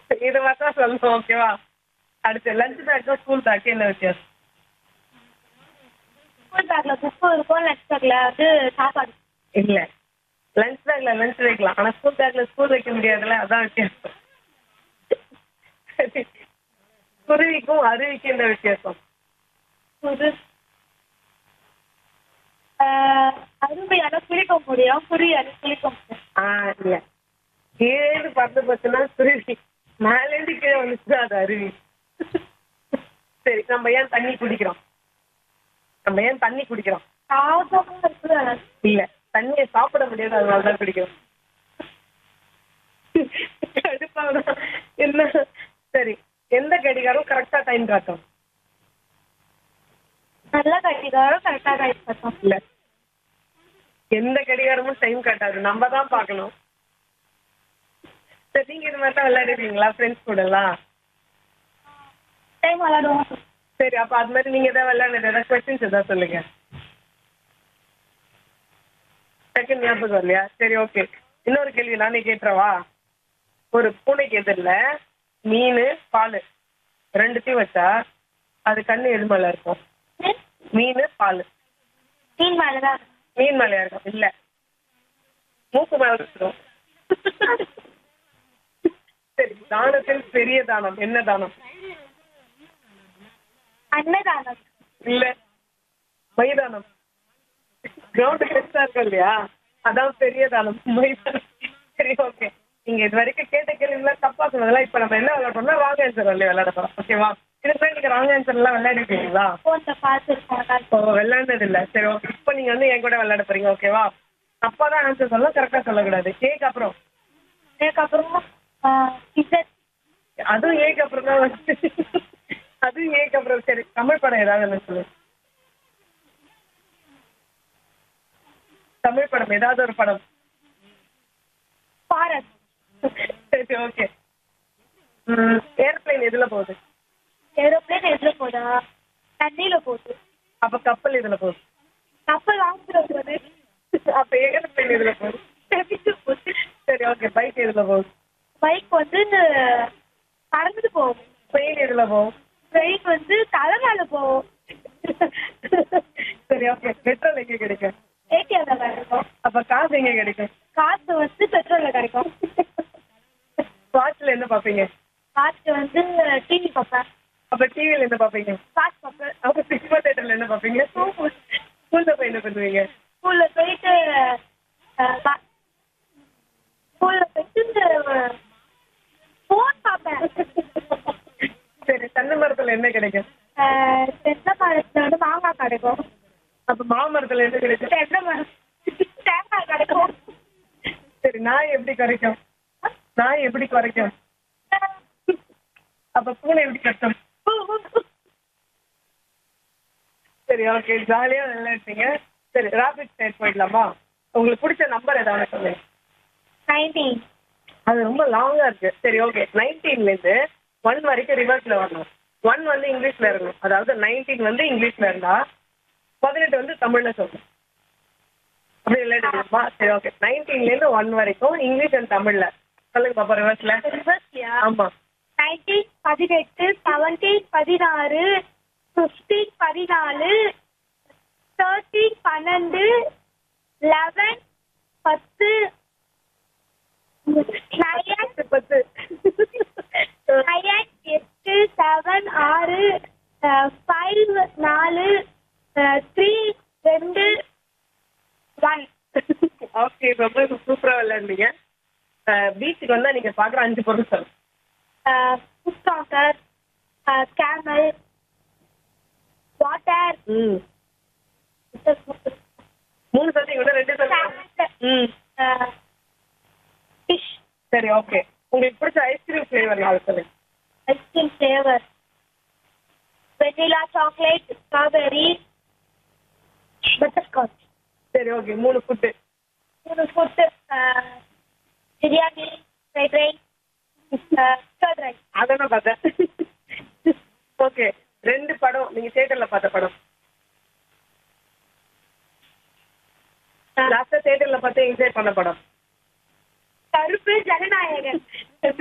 இது மட்டும் சொல்லணும் ஓகேவா அடுத்து லஞ்ச் பேக்கும் ஸ்கூல் பேக்கு என்ன வித்தியாசம் ஸ்கூல் பேக்ல புக்கு இருக்கும் லஞ்ச் பேக்ல வந்து சாப்பாடு இல்ல லஞ்ச் பேக்ல லஞ்ச் வைக்கலாம் ஆனா ஸ்கூல் பேக்ல ஸ்கூல் வைக்க முடியாதுல்ல அதான் வித்தியாசம் சரி. குருவிக்கும் அருவிக்கும் என்ன வித்தியாசம் ஒரு அருமையான குளிக்க முடியும் புரியாது குளிக்க முடியும் ஆ இல்ல கீழே பறந்து போச்சுன்னா குருவி மேலேருந்து கீழே வந்துச்சுன்னா அது அருவி சரி நம்ம ஏன் தண்ணி குடிக்கிறோம் நம்ம ஏன் தண்ணி குடிக்கிறோம் சாதமா இருக்குது இல்ல தண்ணியை சாப்பிட முடியாது அதனால தான் குடிக்கிறோம் கடுப்பாதான் என்ன சரி எந்த கடிகாரம் கரெக்டா டைம் காட்டும் நல்லா கட்டிக்காரம் கரெக்டாக ரைஸ் பார்த்தோம் இல்ல எந்த கடிகாரமும் டைம் காட்டாது நம்ம தான் பார்க்கணும் சரி நீங்க இது மாதிரி தான் விளையாடுவீங்களா ஃப்ரெண்ட்ஸ் கூட எல்லாம் டைம் விளாடுவோம் சரி அப்ப அது மாதிரி நீங்க ஏதாவது விளையாடுறது ஏதாவது கொஸ்டின்ஸ் ஏதாவது சொல்லுங்க செகண்ட் ஞாபகம் இல்லையா சரி ஓகே இன்னொரு கேள்வி நானே கேட்டுறவா ஒரு பூனைக்கு எதிரில் மீன் பால் ரெண்டுத்தையும் வச்சா அது கண்ணு எது மேல இருக்கும் மீன் பால் மீன் மேலதான் மீன் மேலயா இருக்கும் இல்ல மூக்கு மேல இருக்கும் சரி தானத்தில் பெரிய தானம் என்ன தானம் அன்னதானம் இல்ல மைதானம் கிரவுண்ட் பெருசா இருக்கும் இல்லையா அதான் பெரிய தானம் மைதானம் சரி ஓகே நீங்க இது வரைக்கும் கேட்ட கேள்விலாம் தப்பா சொன்னதெல்லாம் இப்ப நம்ம என்ன விளையாடுறோம்னா ராங் ஆன்சர் வரல விளையாட போறோம் ஓகேவா இதுக்கு நீங்க ராங் ஆன்சர் எல்லாம் விளையாடிருக்கீங்களா ஃபோனில் பார்த்துருக்கோம் இப்போ விளையாண்டது இல்ல சரி ஓகே இப்போ நீங்க வந்து என் கூட விளையாட போறீங்க ஓகேவா அப்பா தான் ஆன்சர் சொல்லலாம் கரெக்டா சொல்லக்கூடாது கேக்கு அப்புறம் அதுக்கப்புறம் இசட் அதுவும் ஏக்கு அப்புறம் தான் வந்து அதுவும் ஏக்கு அப்புறம் சரி தமிழ் படம் ஏதாவது என்ன சொல்லு தமிழ் படம் ஏதாவது ஒரு படம் பாரத் சரி ஓகே ஏர்பிளைன் எதுல போகுது ஏரோப்ளேன் எதில் போதா தண்ணியில போகுது அப்ப கப்பல் இதுல போகுது கப்பல் வாங்கிட்டு போகுது அப்ப ஏர்பிளைன் எதுல போகுது தப்பிச்சு போகுது சரி ஓகே பைக் எதுல போகுது பைக் வந்து பறந்துட்டு போகும் ட்ரெயின் எதுல போகும் ட்ரெயின் வந்து தலை மேல போகும் சரி ஓகே பெட்ரோல் எங்க கிடைக்கும் ஏடிஎம்ல கிடைக்கும் அப்ப காசு எங்க கிடைக்கும் காசு வந்து பெட்ரோல்ல கிடைக்கும் வாட்ச்ல என்ன பாப்பீங்க காசு வந்து டிவி பார்ப்பேன் அப்ப டிவில என்ன பாப்பீங்க காசு பார்ப்பேன் அப்ப சினிமா தேட்டர்ல என்ன பாப்பீங்க ஸ்கூல்ல போய் என்ன பண்ணுவீங்க ஸ்கூல்ல போயிட்டு ஸ்கூல்ல போயிட்டு ஃபோன் பார்ப்பேன் சரி தென்னை மரத்துல என்ன கிடைக்கும் அஹ், தென்னை மரத்துல வந்து மாங்காய் கிடைக்கும் அப்ப மாமரத்துல என்ன கிடைக்கும் தென்னை மரம் தேங்காய் கிடைக்கும் சரி நாய் எப்படி குறைக்கும் நாய் எப்படி குறைக்கும் அப்ப பூனை எப்படி கட்டும் சரி ஓகே ஜாலியா விளையாடுறீங்க சரி ராபிட் சைட் போயிடலாமா உங்களுக்கு பிடிச்ச நம்பர் ஏதாவது சொல்லுங்க நைன்டீன் அது ரொம்ப லாங்கா இருக்கு சரி ஓகே நைன்டீன்ல இருந்து ஒன் வரைக்கும் ரிவர்ஸ்ல வரணும் ஒன் வந்து இங்கிலீஷ்ல இருக்கணும் அதாவது நைன்டீன் வந்து இங்கிலீஷ்ல இருந்தா பதினெட்டு வந்து தமிழ்ல சொல்லணும் அப்படி விளையாடுமா சரி ஓகே நைன்டீன்ல இருந்து ஒன் வரைக்கும் இங்கிலீஷ் அண்ட் தமிழ்ல சொல்லுங்க பாப்பா ரிவர்ஸ்ல ரிவர்ஸ்லயா ஆமா நைன்டீன் பதினெட்டு செவன்டீன் பதினாறு ஃபிஃப்டீன் பதினாலு தேர்ட்டீன் பன்னெண்டு லெவன் பத்து நயன் பத்து நயன் எட்டு செவன் ஆறு ஃபைவ் நாலு த்ரீ ரெண்டு ஒன் ஓகே ரொம்ப சூப்பரா விளையாடுறீங்க பீச்சுக்கு வந்தா நீங்க பாக்குற அஞ்சு பொருள் சொல்லுங்க ஃபுட் கவுண்டர் கேமல் வாட்டர் ம் மூணு சொல்றீங்க இன்னும் ரெண்டு சொல்லுங்க ம் ஃபிஷ் சரி ஓகே உங்களுக்கு பிடிச்ச ஐஸ்கிரீம் ஃப்ளேவர் நாலு சொல்லுங்க ice cream flavour vanilla chocolate strawberry butterscotch சரி ஓகே மூணு ஃபுட்டு மூணு food biryani fried rice curd rice அதான் பார்த்தேன் ஓகே ரெண்டு படம் நீங்க தியேட்டர்ல பார்த்த படம் லாஸ்டா தியேட்டர்ல பார்த்து என்ஜாய் பண்ண படம் கருப்பு ஜனநாயகன்